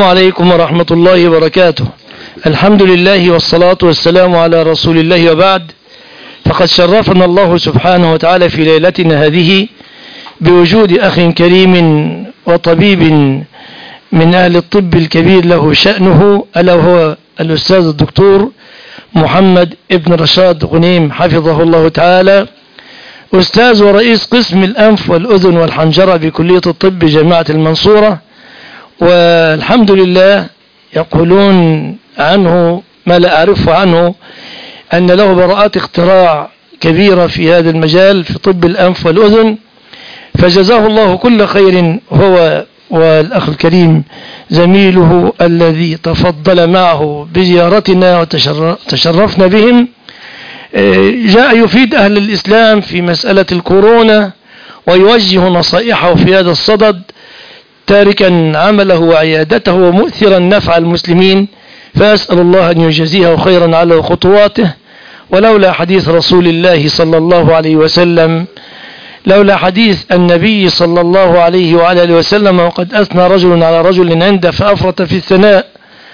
عليكم ورحمة الله وبركاته الحمد لله والصلاة والسلام على رسول الله وبعد فقد شرفنا الله سبحانه وتعالى في ليلتنا هذه بوجود أخ كريم وطبيب من أهل الطب الكبير له شأنه ألا هو الأستاذ الدكتور محمد ابن رشاد غنيم حفظه الله تعالى أستاذ ورئيس قسم الأنف والأذن والحنجرة بكلية الطب جامعة المنصورة والحمد لله يقولون عنه ما لا أعرفه عنه أن له براءات اختراع كبيرة في هذا المجال في طب الأنف والأذن فجزاه الله كل خير هو والأخ الكريم زميله الذي تفضل معه بزيارتنا وتشرفنا بهم جاء يفيد أهل الإسلام في مسألة الكورونا ويوجه نصائحه في هذا الصدد تاركا عمله وعيادته ومؤثرا نفع المسلمين فأسأل الله أن يجزيه خيرا على خطواته ولولا حديث رسول الله صلى الله عليه وسلم لولا حديث النبي صلى الله عليه وعلى اله وسلم وقد أثنى رجل على رجل عنده فأفرط في الثناء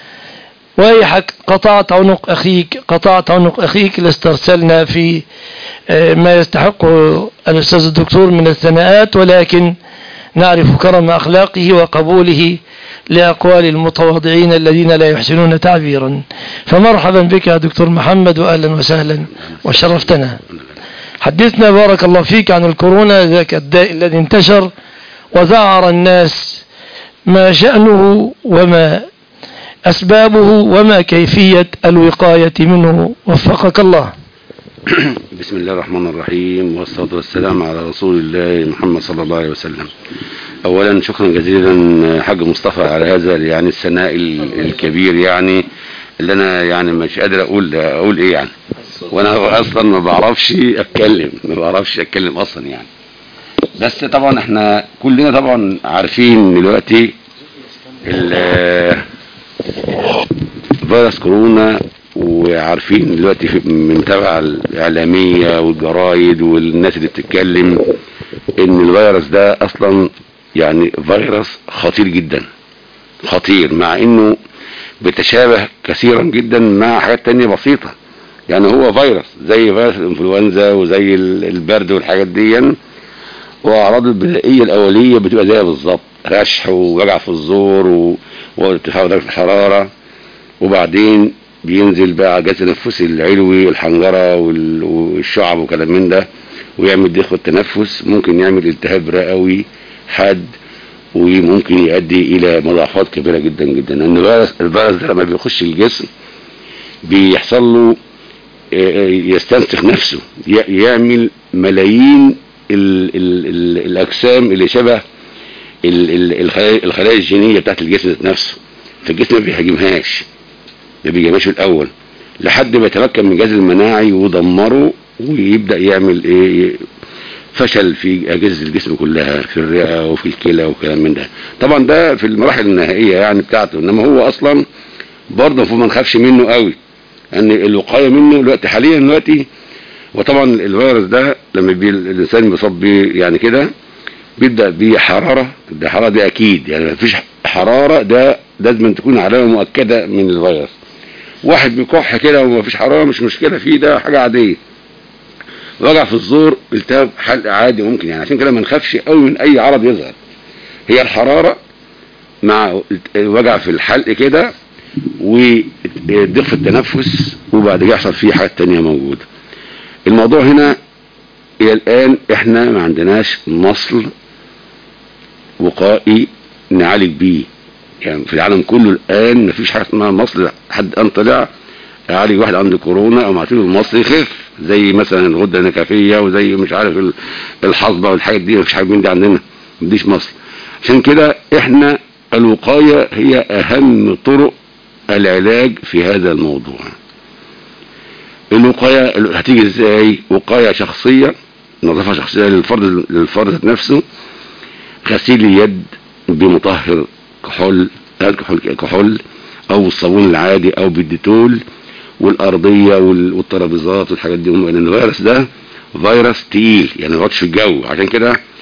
ويحك قطعت عنق أخيك قطعت عنق أخيك لاسترسلنا في ما يستحقه الأستاذ الدكتور من الثناءات ولكن نعرف كرم أخلاقه وقبوله لأقوال المتواضعين الذين لا يحسنون تعبيرا فمرحبا بك يا دكتور محمد وأهلا وسهلا وشرفتنا حدثنا بارك الله فيك عن الكورونا ذاك الداء الذي انتشر وذعر الناس ما شأنه وما أسبابه وما كيفية الوقاية منه وفقك الله بسم الله الرحمن الرحيم والصلاة والسلام على رسول الله محمد صلى الله عليه وسلم أولا شكرا جزيلا حاج مصطفى على هذا يعني الثناء الكبير يعني اللي أنا يعني مش قادر أقول أقول إيه يعني وأنا أصلا ما بعرفش أتكلم ما بعرفش أتكلم أصلا يعني بس طبعا احنا كلنا طبعا عارفين دلوقتي فيروس كورونا وعارفين دلوقتي من تبع الإعلامية والجرايد والناس اللي بتتكلم إن الفيروس ده أصلا يعني فيروس خطير جدا خطير مع إنه بيتشابه كثيرا جدا مع حاجات تانية بسيطة يعني هو فيروس زي فيروس الانفلونزا وزي البرد والحاجات دي وأعراض البدائية الأولية بتبقى زيها بالظبط رشح ووجع في الزور و... وارتفاع درجة الحرارة وبعدين بينزل بقى جهاز التنفس العلوي الحنجرة والشعب وكلام من ده ويعمل ضيق التنفس ممكن يعمل التهاب رئوي حاد وممكن يؤدي الى مضاعفات كبيرة جدا جدا لان الفيروس الفيروس ده لما بيخش الجسم بيحصل له يستنسخ نفسه يعمل ملايين ال ال ال الاجسام اللي شبه الخلايا الجينية بتاعت الجسم ذات نفسه فالجسم ما بيهاجمهاش ما بيجيبهاش الاول لحد ما يتمكن من الجهاز المناعي ويدمره ويبدا يعمل ايه فشل في اجهزه الجسم كلها في الرئه وفي الكلى وكلام من ده طبعا ده في المراحل النهائيه يعني بتاعته انما هو اصلا برضه المفروض ما نخافش منه قوي ان يعني الوقايه منه دلوقتي حاليا دلوقتي وطبعا الفيروس ده لما بي الانسان بيصاب بيه يعني كده بيبدا بحراره ده حراره دي اكيد يعني ما فيش حراره ده لازم تكون علامه مؤكده من الفيروس واحد بيكح كده وما فيش حراره مش مشكله فيه ده حاجه عاديه وجع في الزور التهاب حلق عادي ممكن يعني عشان كده ما نخافش قوي من اي عرض يظهر هي الحراره مع وجع في الحلق كده وضيق في التنفس وبعد كده يحصل فيه حاجات تانية موجوده الموضوع هنا الى الان احنا ما عندناش مصل وقائي نعالج بيه يعني في العالم كله الان مفيش حاجه اسمها مصل حد الان طلع يعالج واحد عنده كورونا او معطيله المصل يخف زي مثلا الغده النكافيه وزي مش عارف الحصبه والحاجات دي مفيش حاجه من دي عندنا مديش مصل عشان كده احنا الوقايه هي اهم طرق العلاج في هذا الموضوع الوقايه هتيجي ازاي وقايه شخصيه نظافه شخصيه للفرد للفرد نفسه غسيل اليد بمطهر كحول كحول كحول او الصابون العادي او بالديتول والارضيه والترابيزات والحاجات دي لان الفيروس ده فيروس تقيل يعني ما في الجو عشان كده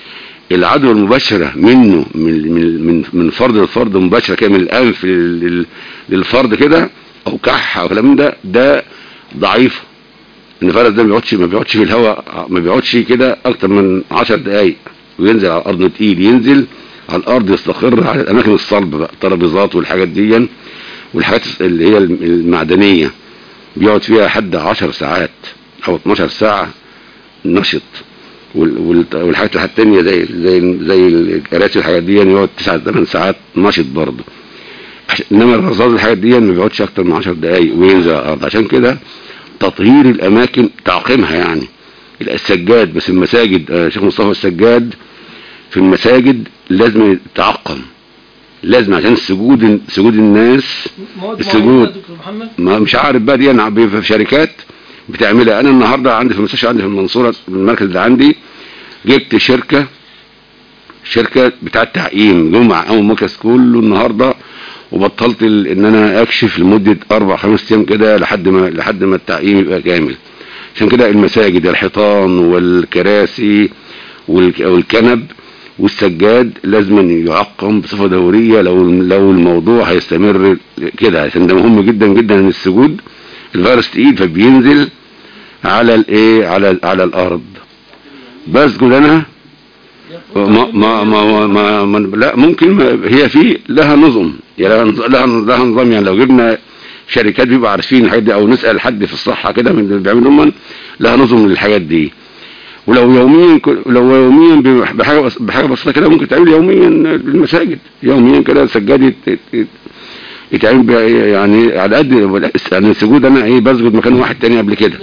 العدوى المباشرة منه من من من من فرد لفرد مباشرة كده من الأنف لل- للفرد كده أو كح أو كلام من ده ده ضعيفة إن الفيروس ده ما بيقعدش ما بيقعدش في الهواء ما بيقعدش كده أكتر من 10 دقايق وينزل على الأرض تقيل ينزل على الأرض يستقر على الأماكن الصلبة بقى الترابيزات والحاجات دي والحاجات اللي هي المعدنية بيقعد فيها حد 10 ساعات أو 12 ساعة نشط وال- وال- والحاجات الحاجات التانية زي زي زي الكراسي والحاجات دي يقعد 9 8 ساعات نشط برضه عش- انما الرصاص الحاجات دي ما بيقعدش اكتر من 10 دقايق وينزل على الارض عشان كده تطهير الاماكن تعقيمها يعني السجاد بس المساجد آه، شيخ مصطفى السجاد في المساجد لازم يتعقم لازم عشان سجود سجود الناس مواد السجود. معينة يا دكتور محمد ما مش عارف بقى دي انا بي- في شركات بتعملها انا النهارده عندي في المستشفى عندي في المنصوره المركز اللي عندي جبت شركه شركه بتاعه تعقيم جمع او مكس كله النهارده وبطلت ال- ان انا اكشف لمده اربع خمس ايام كده لحد ما لحد ما التعقيم يبقى كامل عشان كده المساجد الحيطان والكراسي والك- والكنب والسجاد لازم يعقم بصفه دوريه لو لو الموضوع هيستمر كده عشان ده مهم جدا جدا ان السجود الفيروس تقيل فبينزل على الايه على على الارض بسجد انا ما ما ما, ما, ما لا ممكن ما هي في لها نظم يعني لها نظ- لها لها نظام يعني لو جبنا شركات بيبقى عارفين الحاجات دي او نسال حد في الصحه كده من اللي بيعملوا هم لها نظم للحاجات دي ولو يوميا ك- لو يوميا ب- بحاجه بس- بحاجه بسيطه كده ممكن تعمل يوميا بالمساجد يوميا كده سجاد يت- يت- يتعمل بقى إيه يعني على قد يعني السجود انا ايه بسجد مكان واحد تاني قبل كده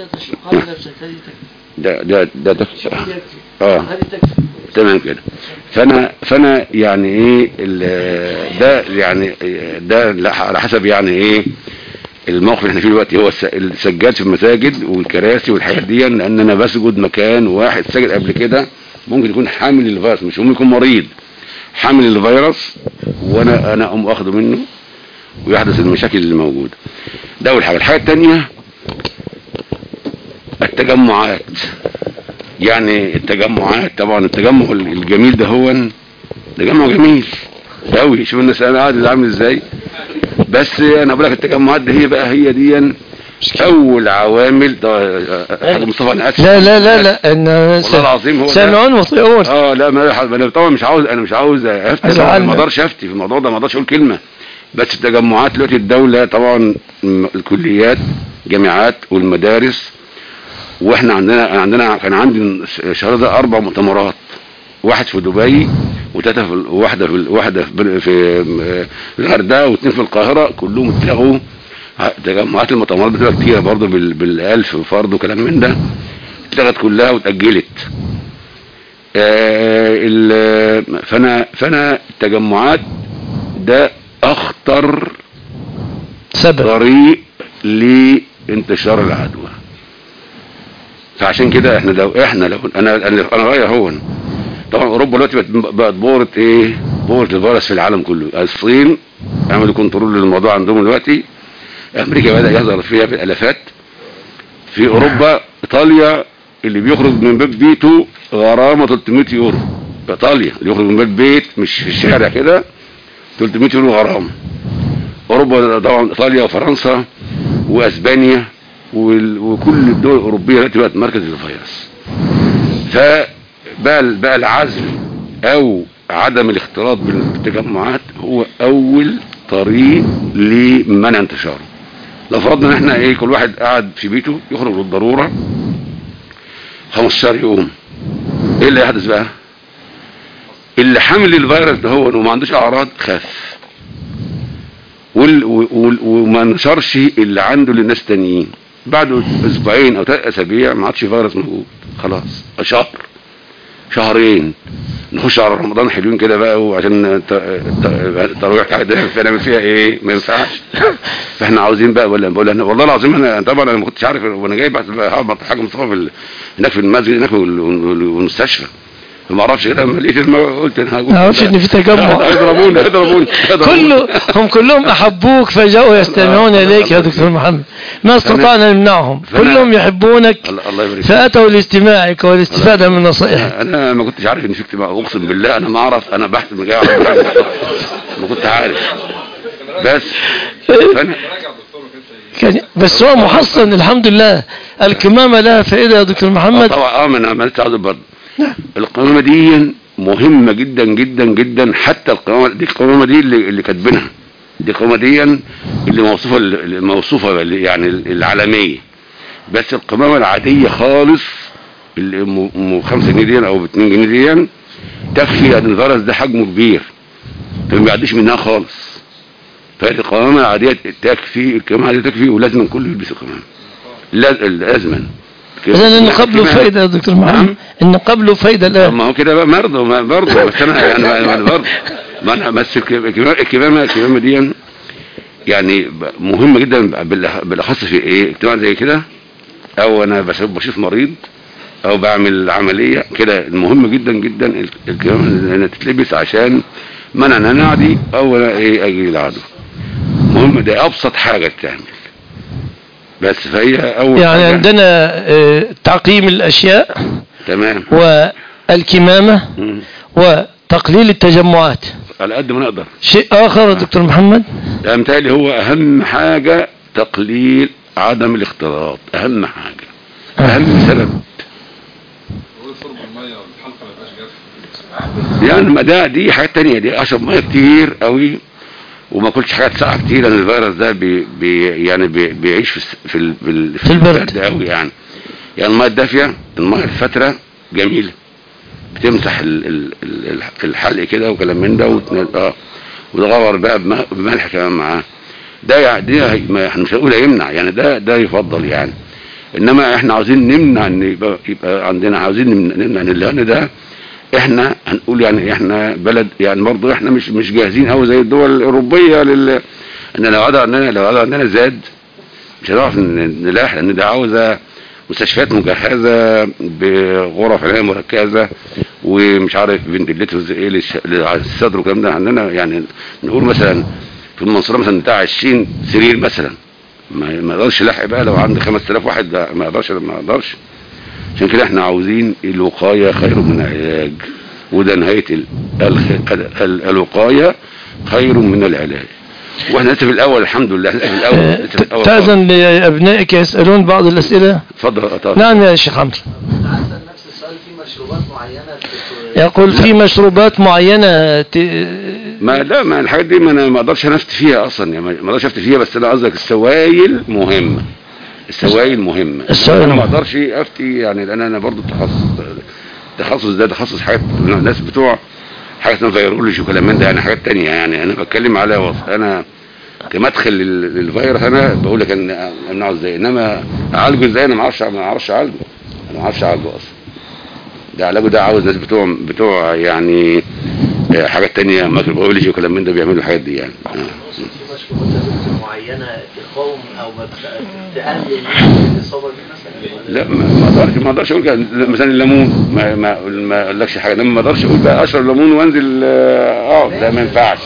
ده ده ده, ده اه هذه تكفي تمام كده فانا فانا يعني ايه ال- ده يعني ده لا- على حسب يعني ايه الموقف اللي احنا فيه دلوقتي هو الس- السجاد في المساجد والكراسي والحاجات دي لان انا بسجد مكان واحد سجد قبل كده ممكن يكون حامل الفيروس مش ممكن يكون مريض حامل الفيروس وانا انا اقوم اخده منه ويحدث المشاكل اللي موجوده ده اول حاجه الحاجه الثانيه التجمعات يعني التجمعات طبعا التجمع الجميل ده هو تجمع جميل قوي شوف الناس انا قاعد عامل ازاي بس انا بقول لك التجمعات دي هي بقى هي دي اول عوامل ده حاجه مصطفى انا اسف لا لا لا لا ان والله العظيم هو ده. سامعون مطيعون اه لا ما انا طبعا مش عاوز انا مش عاوز افتي أزعلنا. طبعاً، ما اقدرش افتي في الموضوع ده ما اقدرش اقول كلمه بس التجمعات دلوقتي الدوله طبعا م- الكليات جامعات والمدارس واحنا عندنا أنا عندنا كان عندي الشهر ده اربع مؤتمرات واحد في دبي وثلاثه في واحده في واحده في بر- في في الغردقه واثنين في القاهره كلهم اتلغوا ع- تجمعات المؤتمرات بتبقى كتيره برضه بال- بالالف فرد وكلام من ده اتلغت كلها واتاجلت آه، ال- فانا فانا التجمعات ده اخطر سبب طريق لانتشار العدوى فعشان كده احنا لو احنا لو انا انا انا رايي هو طبعا اوروبا دلوقتي بقت بقت بورة ايه بورة الفيروس في العالم كله الصين عملوا كنترول للموضوع عندهم دلوقتي امريكا بدا يظهر فيها بالالافات في اوروبا ايطاليا اللي بيخرج من باب بيته غرامه 300 يورو ايطاليا اللي يخرج من باب بيت مش في الشارع كده 300 يورو غرامه اوروبا طبعا ايطاليا وفرنسا واسبانيا وال- وكل الدول الاوروبيه دلوقتي بقت مركز الفيروس فبقى بقى العزل او عدم الاختلاط بالتجمعات هو اول طريق لمنع انتشاره لو فرضنا ان احنا ايه كل واحد قاعد في بيته يخرج للضروره 15 يوم ايه اللي هيحدث بقى اللي حامل الفيروس ده هو وما عندوش اعراض خف وال- وال- وما نشرش اللي عنده للناس تانيين بعد اسبوعين او ثلاث اسابيع ما عادش فيروس موجود خلاص شهر شهرين نخش على رمضان حلوين كده بقى وعشان ت- ت- التراويح بتاعتنا نعمل فيها ايه ما ينفعش فاحنا عاوزين بقى ولا بقول انا والله العظيم انا طبعا انا ما كنتش عارف وانا جاي بعد هعمل حاجه مصطفى في ال- هناك في المسجد هناك في ال- والمستشفى ما اعرفش غير لما لقيت الموضوع قلت انا هقول ما اعرفش ان في تجمع يضربوني يضربوني كله هم كلهم احبوك فجاءوا يستمعون اليك يا دكتور محمد ما استطعنا نمنعهم فأنا- كلهم يحبونك الله الله يبارك فيك. فاتوا لاستماعك والاستفاده من نصائحك انا ما كنتش عارف ان في اجتماع اقسم بالله انا ما اعرف انا بحث من جاي ما كنت عارف بس فانا كان بس هو محصن الحمد لله الكمامه لها فائده يا دكتور آه محمد طبعا اه ما انا عملت عاوز برضه القوامه دي مهمه جدا جدا جدا حتى القوامه دي القوامه دي اللي, اللي كاتبينها دي القوامه دي اللي موصوفه اللي موصوفه اللي يعني العالميه بس القمامه العاديه خالص اللي ام ام 5 جنيه دي او ب 2 جنيه دي تكفي لان الفيروس ده حجمه كبير فما بيعديش منها خالص فهذه القوامه العاديه تكفي القوامه العاديه تكفي ولازم الكل يلبس القمامه لاز- لازما اذا ان قبله فائده يا دكتور محمد نعم. ان قبله فائده طب الان ما هو كده بقى مرضى ما برضه بس انا يعني ما- ما- برضه ما انا بس الك- الكمامه الكمامه الكمامه دي يعني ب- مهمه جدا بالأخ- بالاخص في ايه اجتماع زي كده او انا بشوف بشوف مريض او بعمل عمليه كده المهم جدا جدا ال- الكمامه انها تتلبس عشان منع ان انا اعدي او انا ايه اجي العدو مهم ده ابسط حاجه تعمل بس فهي اول يعني حاجة. عندنا آه، تعقيم الاشياء تمام والكمامه مم. وتقليل التجمعات على قد ما نقدر شيء اخر يا دكتور محمد يعني متهيألي هو أهم حاجة تقليل عدم الاختلاط أهم حاجة أهم سبب يعني ما ده دي حاجات تانية دي أشرب مية كتير قوي وما كلش حاجات ساقعة كتير لأن الفيروس ده بي بي يعني بي بيعيش في الس- في ال- في, ال- في البرد. قوي يعني يعني المية الدافية المية الفترة جميلة بتمسح ال- ال- ال- الحلق كده وكلام من ده وتن- اه وتغور بقى بم- بملح كمان معاه ده يعني دي هي- ما احنا مش هنقول هيمنع يعني ده ده يفضل يعني انما احنا عاوزين نمنع ان يبقى, يبقى عندنا عاوزين نمنع, نمنع ان اللهن ده احنا هنقول يعني احنا بلد يعني برضه احنا مش مش جاهزين قوي زي الدول الاوروبيه لل ان لو عدد عندنا لو عدد عندنا زاد مش هنعرف ن- نلاحق لان ده عاوزه مستشفيات مجهزه بغرف عنايه مركزه ومش عارف فنتليتورز ايه للش- للصدر والكلام ده عندنا يعني نقول مثلا في المنصوره مثلا بتاع 20 سرير مثلا ما ما يقدرش يلاحق بقى لو عنده 5000 واحد ده ما يقدرش ما يقدرش عشان كده احنا عاوزين الوقايه خير من العلاج وده نهايه ال- الخ- ال- ال- الوقايه خير من العلاج واحنا لسه في الاول الحمد لله لسه في الاول آه، لسه في الأول تأذن لأبنائك يسألون بعض الأسئلة اتفضل يا طارق. نعم يا شيخ حمزة عسل نفس السؤال في مشروبات معينة بت- يقول في مشروبات معينة ت... ما لا ما الحاجات دي ما انا ما اقدرش انا افتي فيها اصلا يعني ما اقدرش افتي فيها بس انا قصدك السوائل مهمه السوائل مهمه السوائل انا ما مهمة. اقدرش افتي يعني لان انا برضو التخصص التخصص ده تخصص حاجات الناس بتوع حاجه اسمها فيرولوجي وكلام من ده يعني حاجات تانية يعني انا بتكلم على وصف انا كمدخل لل- للفيروس انا بقول لك ان امنعه ازاي انما اعالجه ازاي انا ما اعرفش ما اعرفش اعالجه انا ما اعرفش اعالجه اصلا ده علاجه ده عاوز ناس بتوع بتوع يعني آه، حاجات تانية مايكروبيولوجي وكلام من ده بيعملوا الحاجات دي يعني آه. في مشروبات يا دكتور معينة تقاوم أو ما ت- تقلل من الإصابة دي مثلا لا ما ما اقدرش ما اقدرش اقول كده. مثلا الليمون ما ما ما اقولكش حاجه لما ما اقدرش اقول بقى اشرب ليمون وانزل اه آه، ده ما ينفعش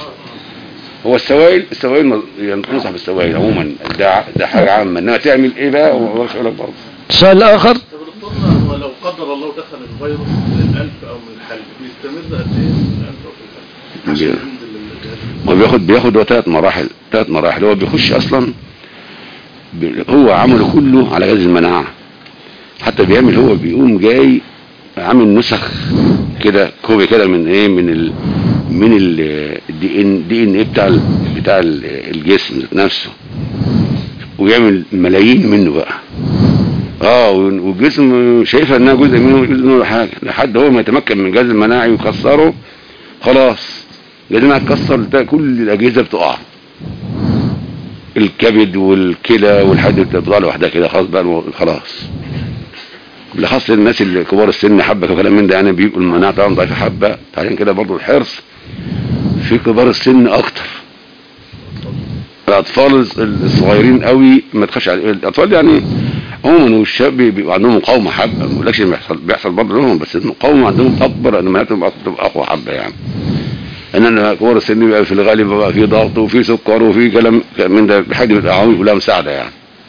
هو السوائل السوائل مز- يعني تنصح بالسوائل عموما ده ده حاجه عامه انما تعمل ايه بقى ما اقدرش اقول لك برضه سؤال آخر طب دكتورنا ولو قدر الله دخل الفيروس من الأنف أو من الحلق بيستمر قد إيه من الأنف أو في الحلق؟ عشان بي- ينزل الجهاز هو بياخد بياخد هو ثلاث مراحل ثلاث مراحل هو بيخش اصلا ب- هو عمله كله على جهاز المناعه حتى بيعمل هو بيقوم جاي عامل نسخ كده كوبي كده من ايه من ال من الدي ان دي ان ايه بتاع ال بتاع ال- الجسم ذات نفسه ويعمل ملايين منه بقى اه والجسم شايفها انها جزء منه جزء منه ولا حاجه لحد هو ما يتمكن من الجهاز المناعي ويكسره خلاص لازم هتكسر ده كل الاجهزه بتقع الكبد والكلى والحاجات دي بتطلع لوحدها كده خلاص بقى الو- خلاص بالاخص الناس اللي كبار السن حبه وكلام من ده يعني بيبقوا المناعه طبعا ضعيفه حبه عشان كده برضو الحرص في كبار السن اكتر الاطفال الص- الصغيرين قوي ما تخش على الاطفال يعني عموما والشاب بيبقى عندهم مقاومه حبه ما بقولكش إن بيحصل بيحصل برضه لهم بس المقاومه عندهم اكبر انماءاتهم بتبقى اقوى حبه يعني ان انا كبار السن بيبقى في الغالب بيبقى في ضغط وفي سكر وفي كلام من ده بحاجه بتبقى عوامل كلها مساعده يعني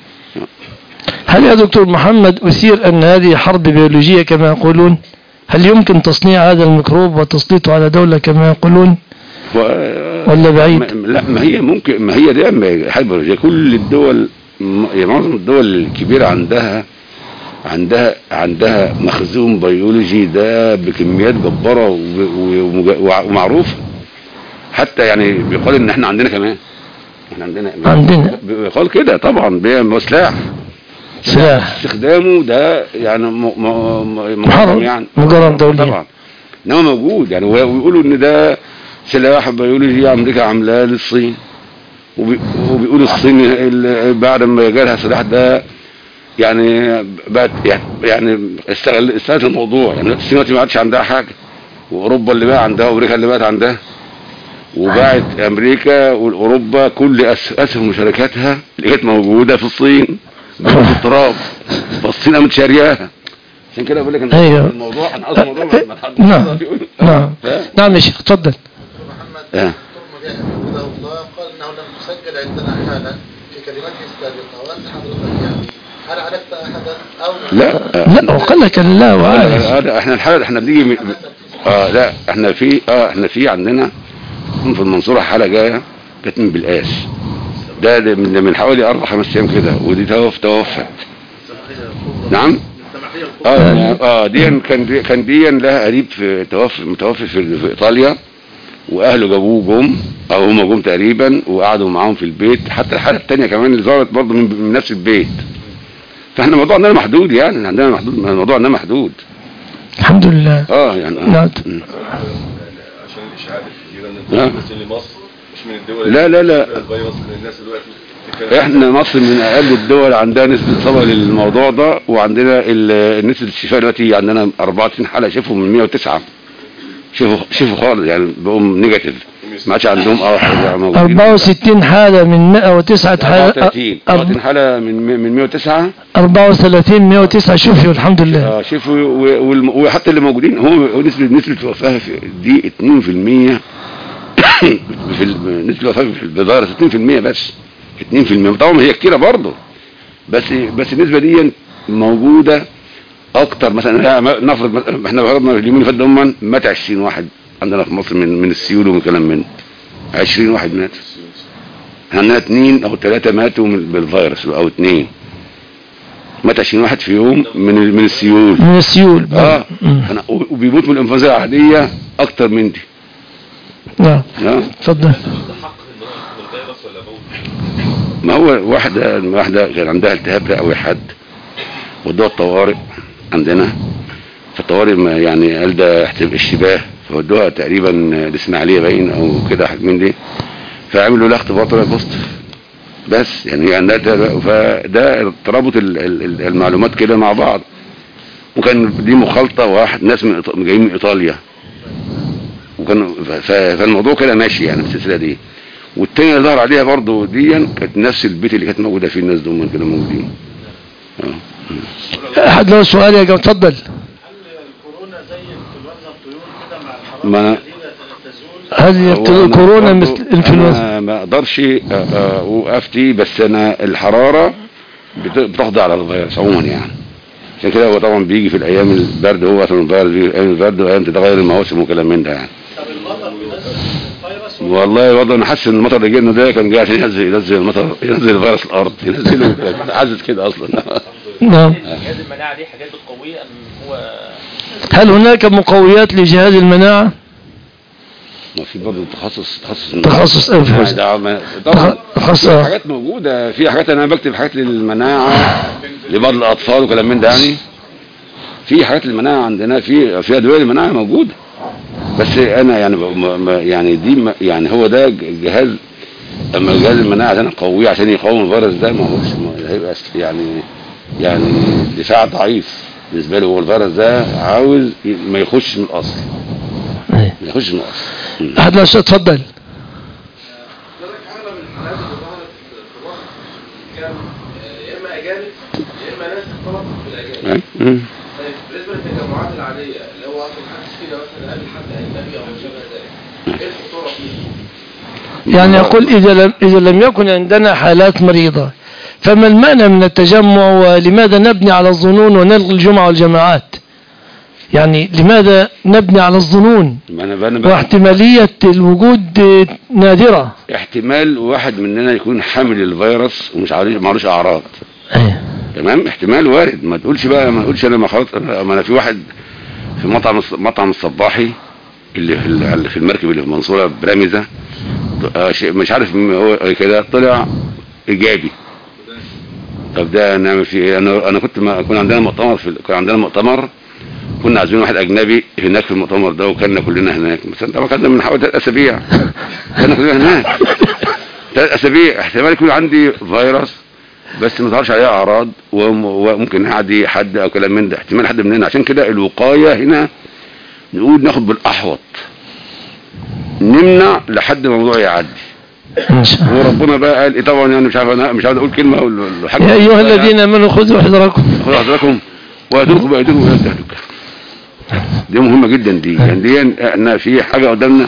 هل يا دكتور محمد أثير أن هذه حرب بيولوجية كما يقولون هل يمكن تصنيع هذا الميكروب وتسليطه على دولة كما يقولون و... ولا بعيد؟ ما لا ما هي ممكن ما هي دي حرب بيولوجية. كل الدول م- يعني معظم الدول الكبيرة عندها عندها عندها مخزون بيولوجي ده بكميات جبارة وب- ومج- وع- ومعروفة حتى يعني بيقال ان احنا عندنا كمان احنا عندنا عندنا. بيقال كده طبعا بي- سلاح سلاح استخدامه ده يعني م- م- م- محرم يعني مجرم دوليا طبعا انما موجود يعني وي- ويقولوا ان ده سلاح بيولوجي امريكا عاملاه للصين وبي- وبيقولوا الصين ال- بعد ما جالها السلاح ده يعني بقت يعني يعني استغل استغلت الموضوع يعني الصين دلوقتي ما عادش عندها حاجه واوروبا اللي بقى عندها وامريكا اللي بقت عندها وباعت امريكا واوروبا كل أس- اسهم وشركاتها اللي كانت موجوده في الصين بقت في التراب فالصين قامت شارياها عشان كده بقول لك ان أيوه. الموضوع انا اصلا الموضوع ما- ما تحدش نعم فيه. نعم ها؟ نعم يا شيخ تفضل محمد آه. دكتور مجاهد حفظه الله قال انه لم تسجل عندنا حالا في كلمته السابقه وانت حضرتك يعني هل عرفت احدا او لا لا وقال لك لا وعلى آه، آه، احنا الحاله احنا بنيجي من- اه لا احنا في اه احنا في عندنا في المنصوره حاله جايه كانت من بالقاس ده ده من من حوالي اربع خمس ايام كده ودي توف توفت نعم السماحية الكبرى اه اه دي كان دي كان دي لها قريب في توفي متوفي في, في ايطاليا واهله جابوه جم او هم جم تقريبا وقعدوا معاهم في البيت حتى الحاله الثانيه كمان اللي ظهرت برضه من, من نفس البيت فاحنا الموضوع عندنا محدود يعني عندنا محدود الموضوع عندنا محدود الحمد لله اه يعني آه. نعم. مم. عشان الاشاعات الكتيره ان لا. انتوا بس لمصر مش من الدول لا، لا، لا. الفيروس من الناس دلوقتي بتتكلم احنا مصر من اقل الدول عندها نسبه اصابه للموضوع ده وعندنا ال- نسبه الشفاء دلوقتي عندنا 24 حاله شفوا من 109 شفوا شفوا خالص يعني بقوا نيجاتيف ما عادش عندهم اه حاجة موجودين. 64 حالة من 109 حالة 34 34 حاله من من 109 34 109 شوفوا الحمد لله اه شوفوا و- والم- وحتى اللي موجودين هو هو نسبه نسبه وفاه في دي 2% في ال- نسبه الوفاه في الفيروس 2% بس 2% طبعا هي كتيره برضه بس بس النسبه دي موجوده اكتر مثلا نفرض مثلاً احنا فرضنا اليومين اللي فات دول مات 20 واحد عندنا في مصر من من السيول ومن كلام من 20 واحد مات عندنا اثنين او ثلاثه ماتوا من بالفيروس او اثنين مات 20 واحد في يوم من ال- من السيول من السيول اه مم. أنا وبيموت من الانفلونزا العاديه اكتر من دي نعم آه. تفضل حق ان هو يكون الفيروس ولا موت ما هو واحدة واحدة كان عندها التهاب رئوي حاد ودوها الطوارئ عندنا فالطوارئ ما يعني قال ده احتمال اشتباه فودوها تقريبا الاسماعيلية باين او كده حاجة من دي فعملوا لها اختبار طلع بوزيتيف بس يعني هي عندها ده- فده ترابط ال- ال- ال- المعلومات كده مع بعض وكان دي مخالطة واحد ناس من إيط- جايين من ايطاليا وكانوا ف- ف- فالموضوع كده ماشي يعني السلسلة دي والتانية اللي ظهر عليها برضه دي كانت نفس البيت اللي كانت موجودة فيه الناس دول كانوا موجودين اه أحد له سؤال يا جماعة تفضل هل الكورونا زي انفلونزا الطيور كده مع الحراره ما- الشديده تزول هل هو يبتلوا أنا كورونا برضه مثل الانفلونزا انا ما اقدرش آه، آه، وافتي بس انا الحرارة بت- بتخضع على الفيروس عموما يعني عشان كده هو طبعا بيجي في الايام البرد هو اصلا الفيروس بيجي في ايام البرد وايام تتغير المواسم وكلام من ده يعني طب المطر بينزل الفيروس ولا والله برضه انا حاسس ان المطر اللي جانا ده كان جاي عشان ينزل ينزل المطر ينزل الفيروس الارض ينزله حاسس كده اصلا نعم جهاز المناعة دي حاجات بتقويه ام هو هل هناك مقويات لجهاز المناعة ما في برضه تخصص تخصص تخصص أنفس ده ما- طبعا تخصص في حاجات موجودة في حاجات انا بكتب حاجات للمناعة لبعض الاطفال وكلام من ده يعني في حاجات للمناعة عندنا في في ادوية للمناعة موجودة بس انا يعني ب- ما- ما- يعني دي ما- يعني هو ده ج- جهاز اما جهاز المناعة عشان قوي عشان يقاوم الفيروس ده ما هوش ما هيبقى س- يعني يعني دفاع ضعيف بالنسبة له هو الفيروس ده عاوز ي- ما يخش من الاصل أي. ما يخش من الاصل م. أحد له سؤال تفضل حالة من الحالات اللي ظهرت في مصر كان آه، يا اما اجانب يا اما ناس اختلطت بالاجانب أي. مم. طيب بالنسبه للتجمعات العاديه اللي هو اصلا محدش فينا مثلا قابل حد اجنبي او ما شابه ذلك ايه الخطوره فيه؟ يعني يقول إذا لم, إذا لم يكن عندنا حالات مريضة فما المعنى من التجمع ولماذا نبني على الظنون ونلغي الجمعة والجماعات يعني لماذا نبني على الظنون ما انا انا بقى واحتمالية الوجود نادرة احتمال واحد مننا يكون حامل الفيروس ومش عارف معلوش اعراض أيه. تمام احتمال وارد ما تقولش بقى ما تقولش انا ما خلاص أنا- ما انا في واحد في مطعم الص- مطعم الصباحي اللي في ال- اللي في المركب اللي في المنصوره برامزه آه، شيء- مش عارف م- هو كده طلع ايجابي طب ده نعمل فيه ايه انا انا كنت ما كنا عندنا مؤتمر في ال- كان عندنا مؤتمر كنا عازمين واحد اجنبي هناك في المؤتمر ده وكنا كلنا هناك بس طبعا كنا من حوالي ثلاث اسابيع كنا كلنا هناك ثلاث اسابيع احتمال يكون عندي فيروس بس ما ظهرش عليها اعراض وم- وممكن يعدي حد او كلام من ده احتمال حد مننا عشان كده الوقايه هنا نقول ناخد بالاحوط نمنع لحد ما الموضوع يعدي إن شاء الله وربنا بقى قال إيه طبعا يعني مش عارف انا مش عاوز اقول كلمه والحاج يا أيها الذين آمنوا خذوا حذركم خذوا حذركم ويدركم بايديكم ولا تهلك دي مهمه جدا دي يعني دي احنا في حاجه قدامنا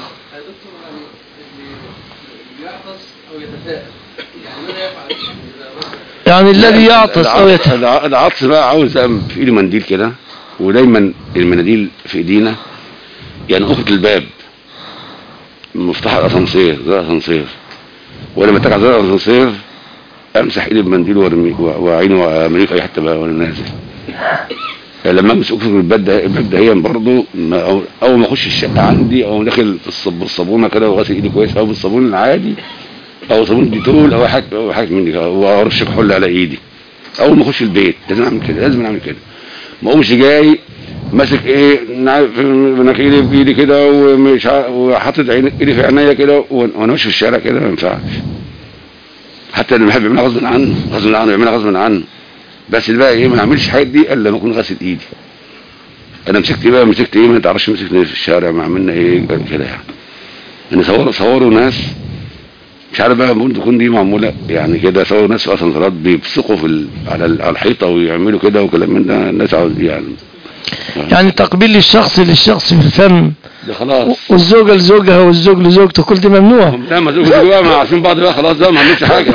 يعني الذي يعطس أو العطس- يتهب الع- العطس بقى عاوز في ايده منديل كده ودايما المناديل في ايدينا يعني اخت الباب مفتاح الاسانسير زي الاسانسير ولما ترجع زي الاسانسير امسح ايدي بمنديل وارميه واعينه وارميه في اي حته بقى وانا نازل لما امسك اخت الباب ده الباب ده هي برضه ما- أو- اول ما اخش الشقه عندي او داخل بالصب- بالصابونه كده وغاسل ايدي كويس او بالصابون العادي او صابون ديتول او حاجه او حاجه من دي وارش كحول على ايدي اول ما اخش البيت لازم اعمل كده لازم اعمل كده ما اقومش جاي ماسك ايه نع- في مناخيري بايدي كده ومش ع- وحاطط عيني ايدي في عينيا كده وأنا- وانا ماشي في الشارع كده ما ينفعش حتى اللي بيحب يعملها غصب عنه غصب عنه يعملها غصب عنه بس اللي بقى ايه ما نعملش الحاجات دي الا لما اكون غاسل ايدي انا مسكت ايه بقى مسكت ايه ما تعرفش مسكت في الشارع ما عملنا ايه كده يعني ان صوروا صوروا ناس مش عارف بقى ممكن تكون دي معموله يعني كده صوروا ناس في اسانسيرات بيبصقوا في ال... على ال- على الحيطه ويعملوا كده وكلام من ده الناس عاوز يعني يعني تقبيل الشخص للشخص في الفم ده خلاص والزوجة لزوجها والزوج لزوجته كل ده ممنوع لا ما زوجوا بقى ما عارفين بعض بقى خلاص بقى ما عملتش حاجه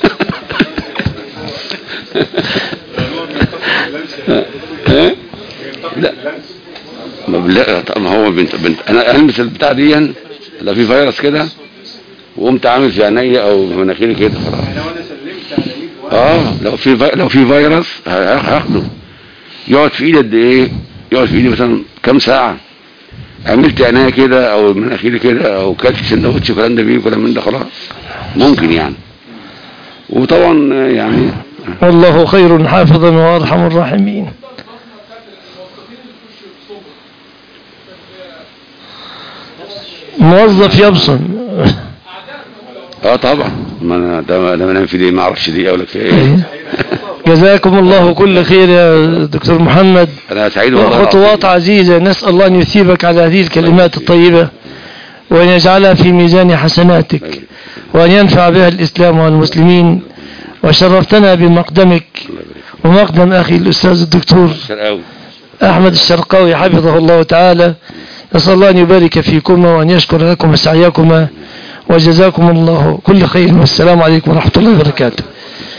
ايه؟ لا ما لا طب ما هو بنت بنت انا المس البتاع دي لا في فيروس كده وقمت عامل في عينيا او في مناخيري كده خلاص اه لو في في... لو في فيروس ه- هاخده يقعد في ايدي قد ايه يقعد في ايدي مثلا كام ساعه عملت عينيا كده او مناخيري كده او كلت سندوتش كلام ده بيه كلام من ده خلاص ممكن يعني وطبعا آه، يعني والله خير حافظا وارحم الراحمين موظف يبصم اه طبعا ما انا ده ده انا في دي ما اعرفش دي اقول لك في ايه جزاكم الله كل خير يا دكتور محمد انا سعيد والله وخطوات العظيم. عزيزة نسأل الله أن يثيبك على هذه الكلمات الطيبة وأن يجعلها في ميزان حسناتك وأن ينفع بها الإسلام والمسلمين وشرفتنا بمقدمك ومقدم أخي الأستاذ الدكتور شرقاوي أحمد الشرقاوي حفظه الله تعالى نسأل الله أن يبارك فيكما وأن يشكر لكم سعيكما وجزاكم الله كل خير والسلام عليكم ورحمة الله وبركاته